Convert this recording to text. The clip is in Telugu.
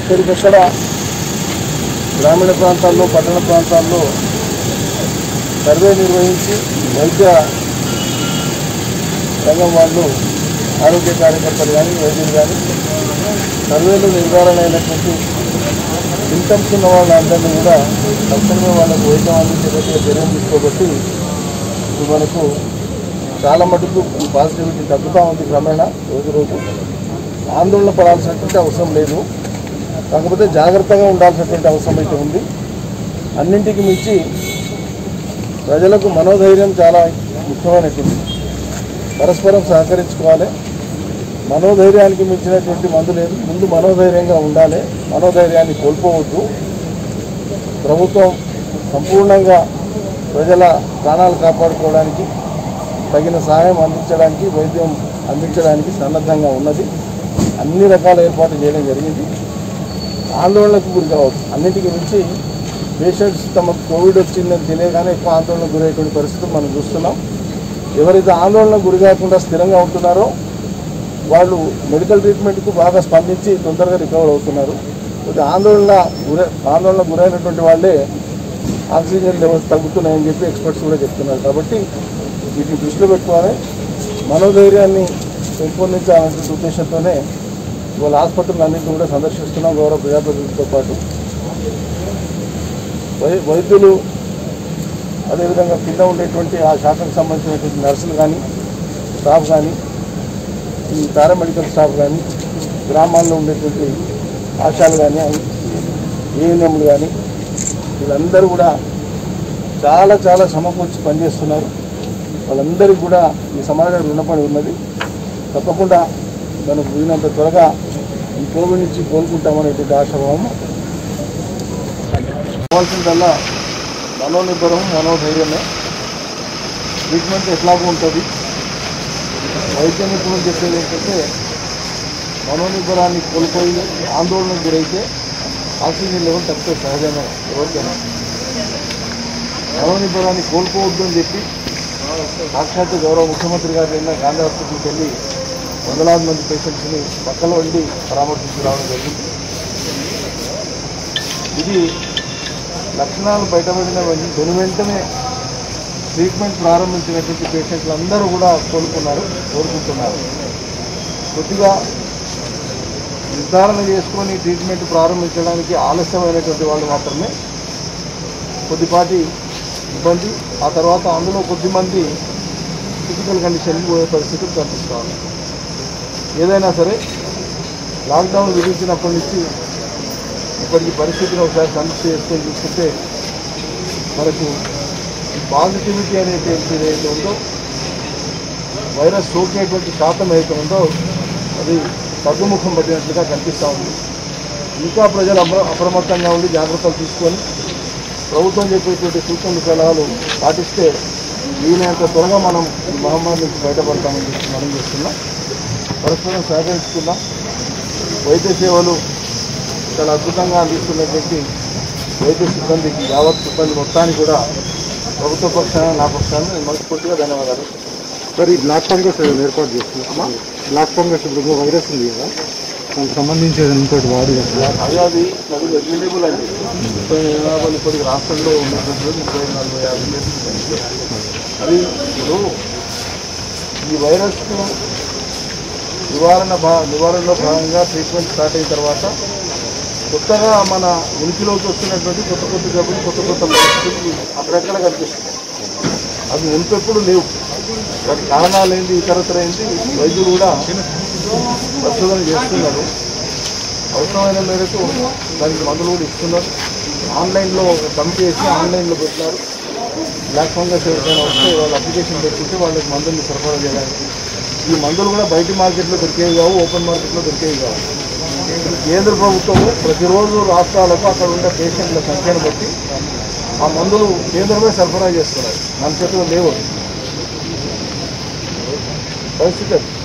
ఎక్కడికక్కడ గ్రామీణ ప్రాంతాల్లో పట్టణ ప్రాంతాల్లో సర్వే నిర్వహించి వైద్య రంగం వాళ్ళు ఆరోగ్య కార్యకర్తలు కానీ వైద్యులు కానీ సర్వేలో నిర్ధారణ అయినటువంటి సింటమ్స్ ఉన్న వాళ్ళందరినీ కూడా తక్షణమే వాళ్ళకు వైద్యం అందించేటట్టుగా చర్యలు తీసుకోబట్టి ఇప్పుడు మనకు చాలా మటుకు ఈ పాజిటివిటీ తగ్గుతూ ఉంది క్రమేణా రోజు రోజు ఆందోళన పడాల్సినటువంటి అవసరం లేదు కాకపోతే జాగ్రత్తగా ఉండాల్సినటువంటి అవసరం అయితే ఉంది అన్నింటికి మించి ప్రజలకు మనోధైర్యం చాలా ముఖ్యమైనటువంటి పరస్పరం సహకరించుకోవాలి మనోధైర్యానికి మించినటువంటి మందు లేదు ముందు మనోధైర్యంగా ఉండాలి మనోధైర్యాన్ని కోల్పోవద్దు ప్రభుత్వం సంపూర్ణంగా ప్రజల ప్రాణాలు కాపాడుకోవడానికి తగిన సహాయం అందించడానికి వైద్యం అందించడానికి సన్నద్ధంగా ఉన్నది అన్ని రకాల ఏర్పాట్లు చేయడం జరిగింది ఆందోళనకు గురి కావద్దు అన్నింటికి మించి పేషెంట్స్ తమకు కోవిడ్ వచ్చిందని తెలియగానే ఎక్కువ ఆందోళనకు గురయ్యేటువంటి పరిస్థితులు మనం చూస్తున్నాం ఎవరైతే ఆందోళనకు గురి కాకుండా స్థిరంగా ఉంటున్నారో వాళ్ళు మెడికల్ ట్రీట్మెంట్కు బాగా స్పందించి తొందరగా రికవర్ అవుతున్నారు కొద్దిగా ఆందోళన గుర ఆందోళన గురైనటువంటి వాళ్ళే ఆక్సిజన్ లెవెల్స్ తగ్గుతున్నాయని చెప్పి ఎక్స్పర్ట్స్ కూడా చెప్తున్నారు కాబట్టి వీటిని దృష్టిలో పెట్టుకోవాలి మనోధైర్యాన్ని పెంపొందించాలనే ఉద్దేశంతోనే ఇవాళ హాస్పిటల్ అన్నింటినీ కూడా సందర్శిస్తున్నాం గౌరవ ప్రజాప్రతినిధులతో పాటు వై- వైద్యులు అదేవిధంగా కింద ఉండేటువంటి ఆ శాఖకు సంబంధించినటువంటి నర్సులు కానీ స్టాఫ్ కానీ ఈ పారామెడికల్ స్టాఫ్ కానీ గ్రామాల్లో ఉండేటువంటి ఆశాలు కానీ ఏఎన్ఎంలు కానీ వీళ్ళందరూ కూడా చాలా చాలా సమకూర్చి పనిచేస్తున్నారు వాళ్ళందరికీ కూడా ఈ సమాజం రుణపడి ఉన్నది తప్పకుండా మనం వీళ్ళంత త్వరగా ఈ కోవిడ్ నుంచి కోలుకుంటామనేటువంటి ఆశాభావం కావాల్సిందల్లా మనోనిబ్బరం మనోధైర్యమే ట్రీట్మెంట్ ఎట్లాగూ ఉంటుంది వైద్య నిపుణులు చెప్పేది ఏంటంటే మనోనిబ్బరాన్ని కోల్పోయి ఆందోళనకు గురైతే ఆక్సిజన్ లెవెల్ తగ్గితే సహజమే ఎవరికైనా మనోనిబ్బరాన్ని కోల్పోవద్దు అని చెప్పి సాక్షాత్ గౌరవ ముఖ్యమంత్రి గారు నిన్న గాంధీ హాస్పిటల్కి వెళ్ళి వందలాది మంది పేషెంట్స్ని పక్కన వండి పరామర్శించి రావడం జరిగింది ఇది లక్షణాలు బయటపడిన వెంటనే వెను వెంటనే ట్రీట్మెంట్ ప్రారంభించినటువంటి పేషెంట్లు అందరూ కూడా కోలుకున్నారు కోరుకుంటున్నారు కొద్దిగా నిర్ధారణ చేసుకొని ట్రీట్మెంట్ ప్రారంభించడానికి ఆలస్యమైనటువంటి వాళ్ళు మాత్రమే కొద్దిపాటి ఇబ్బంది ఆ తర్వాత అందులో కొద్దిమంది ఫిజికల్ కండిషన్కి పోయే పరిస్థితులు కనిపిస్తూ ఉన్నాయి ఏదైనా సరే లాక్డౌన్ విధించినప్పటి నుంచి ఇప్పటికి పరిస్థితిని ఒకసారి సమీక్ష చేసుకొని చూసుకుంటే మనకు ఈ పాజిటివిటీ అనేటువంటి ఏదైతే ఉందో వైరస్ సోకేటువంటి శాతం ఏదైతే ఉందో అది తగ్గుముఖం పట్టినట్లుగా కనిపిస్తూ ఉంది ఇంకా ప్రజలు అప్ర అప్రమత్తంగా ఉండి జాగ్రత్తలు తీసుకొని ప్రభుత్వం చెప్పేటువంటి సూచనలు సలహాలు పాటిస్తే వీలైనంత త్వరగా మనం ఈ మహమ్మారి నుంచి బయటపడతామని చెప్పి మనం చేస్తున్నాం పరస్పరం సహకరించుకుందాం వైద్య సేవలు చాలా అద్భుతంగా అందిస్తున్నటువంటి వైద్య సిబ్బందికి యావత్ సిబ్బంది మొత్తానికి కూడా ప్రభుత్వ పక్షాన నా పక్షాన నేను మనస్ఫూర్తిగా ధన్యవాదాలు సార్ ఈ బ్లాక్ ఫంగస్ ఏదైనా ఏర్పాటు చేస్తున్నాం బ్లాక్ ఫంగస్ ఇప్పుడు ఇంకో వైరస్ ఉంది కదా దానికి సంబంధించి ఏదైనా ఇంకోటి వాడి అది అది అది రెగ్యులేబుల్ అండి ముప్పై యాభై ఇప్పటికి రాష్ట్రంలో ఉన్నటువంటి ముప్పై నలభై యాభై కేసులు అది ఇప్పుడు ఈ వైరస్ నివారణ భా నివారణలో భాగంగా ట్రీట్మెంట్ స్టార్ట్ అయిన తర్వాత కొత్తగా మన ఉనికిలోకి వస్తున్నటువంటి కొత్త కొత్త జబ్బులు కొత్త కొత్త పరిస్థితులు అక్కడక్కడ కనిపిస్తున్నాయి అవి మునిపెప్పుడు లేవు వాటి కారణాలు ఏంటి ఇతరత్ర ఏంటి వైద్యులు కూడా పరిశోధన చేస్తున్నారు అవసరమైన మేరకు దానికి మందులు కూడా ఇస్తున్నారు ఆన్లైన్లో ఒక కమిటీ వేసి ఆన్లైన్లో పెట్టినారు బ్లాక్ ఫంగస్ ఎవరికైనా వస్తే వాళ్ళు అప్లికేషన్ పెట్టుకుంటే వాళ్ళకి మందుల్ని సరఫరా చేయడానికి ఈ మందులు కూడా బయట మార్కెట్లో దొరికేవి కావు ఓపెన్ మార్కెట్లో దొరికేవి కావు కేంద్ర ప్రభుత్వము ప్రతిరోజు రాష్ట్రాలకు అక్కడ ఉండే పేషెంట్ల సంఖ్యను బట్టి ఆ మందులు కేంద్రమే సరఫరా చేస్తున్నారు మన చేతిలో లేవు పరిస్థితి అది.